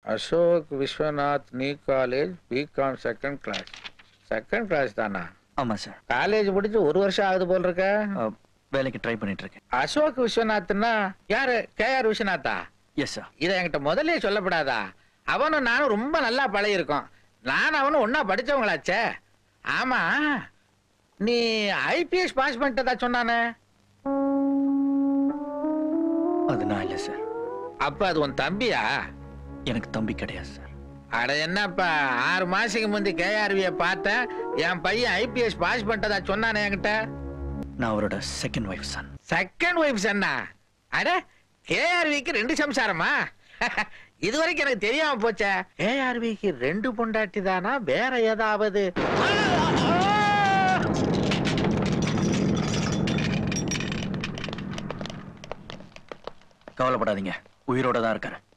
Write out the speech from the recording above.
அசோக் விஸ்வநாத் நீ college BCom second class second class தானா ஆமா சார் காலேஜ் முடிச்சு ஒரு வருஷம் ஆகுது போல் இருக்க வேலைக்கு ட்ரை பண்ணிட்டு இருக்கேன் அசோக் விஸ்வநாத்னா யாரு கே ஆர் விஸ்வநாத்தா எஸ் சார் இதை என்கிட்ட முதல்ல சொல்லப்படாதா அவனும் நானும் ரொம்ப நல்லா பழகிருக்கோம் நானும் அவனும் ஒன்னா படிச்சவங்களாச்சே ஆமா நீ ஐபிஎஸ் பாஸ் பண்ணிட்டதா சொன்னானே அது நான் இல்லை சார் அப்ப அது உன் தம்பியா எனக்கு தம்பி கிடையாது சார் அட என்னப்பா ஆறு மாசத்துக்கு முந்தி கேஆர்விய பார்த்தேன் என் பையன் ஐபிஎஸ் பாஸ் பண்ணிட்டதா சொன்னானே என்கிட்ட நான் அவரோட second wife son second wife சொன்னா அட கேஆர்விக்கு ரெண்டு சம்சாரமா இது வரைக்கும் எனக்கு தெரியாம போச்சே கேஆர்விக்கு ரெண்டு பொண்டாட்டி தானா வேற ஏதாவது கவலைப்படாதீங்க உயிரோட தான் இருக்காரு